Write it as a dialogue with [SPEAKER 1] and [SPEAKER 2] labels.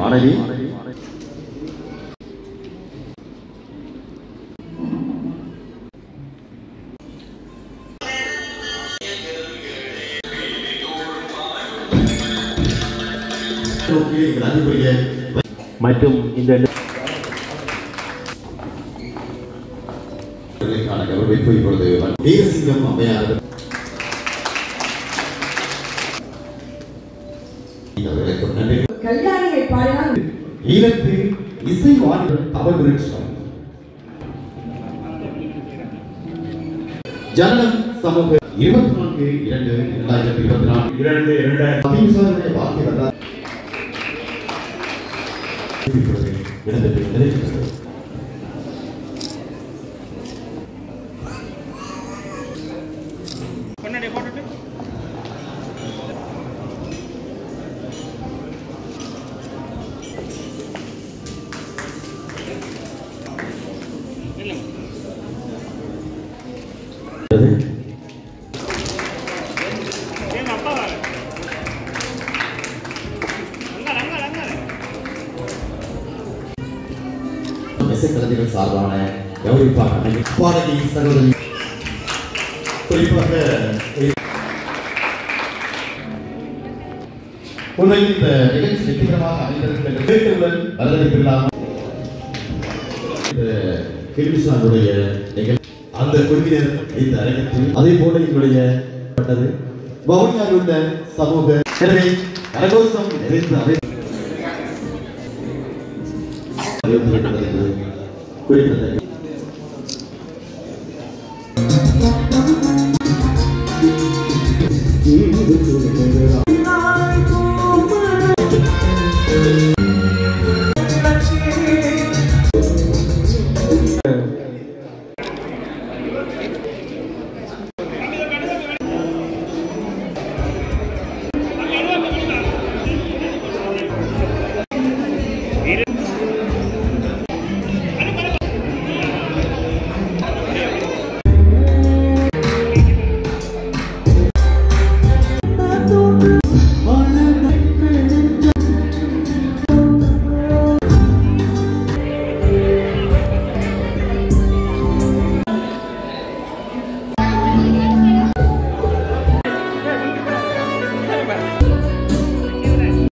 [SPEAKER 1] மாணவி நோக்கி எங்கள் அன்புக்குரிய
[SPEAKER 2] மற்றும் இந்த
[SPEAKER 1] இதற்கான கௌரவிப்பு இப்பொழுது வீரசிங்கம் அம்மையார் அவர்களுக்கும் நன்றி
[SPEAKER 3] கல்யாணியை பாடினால்
[SPEAKER 1] ஈழத்தில் இசை வாணிபர் தமிழ் விருட்சம் ஜனனம் சமூக இருபத்தி நான்கு இரண்டு இரண்டாயிரத்தி இருபத்தி நான்கு
[SPEAKER 2] இரண்டு இரண்டாயிரத்தி
[SPEAKER 1] அபிம்சாருடைய வார்த்தை வரலாறு இப்பொழுது இடம்பெற்று கொண்டிருக்கிறது. இசைக்கலைஞர்கள் சார்பான கௌரவிப்பாக அன்னை பாரதி சகோதரி குறிப்பாக உண்மையில் இந்த நிகழ்ச்சி வெற்றிகரமாக அமைந்திருக்கும் என்று கேட்டவுடன் வரவேற்பில்லாமல் இந்த கிருஷ்ணனுடைய நிகழ்ச்சி அந்த குழுவினர் இந்த அரங்கத்தில் அதே போல எங்களுடைய பட்டது வவுனியாவில் உள்ள சமூக எனவே கரகோஷம் நிறைந்த அவை குறிப்பிடத்தக்க
[SPEAKER 4] Thank you.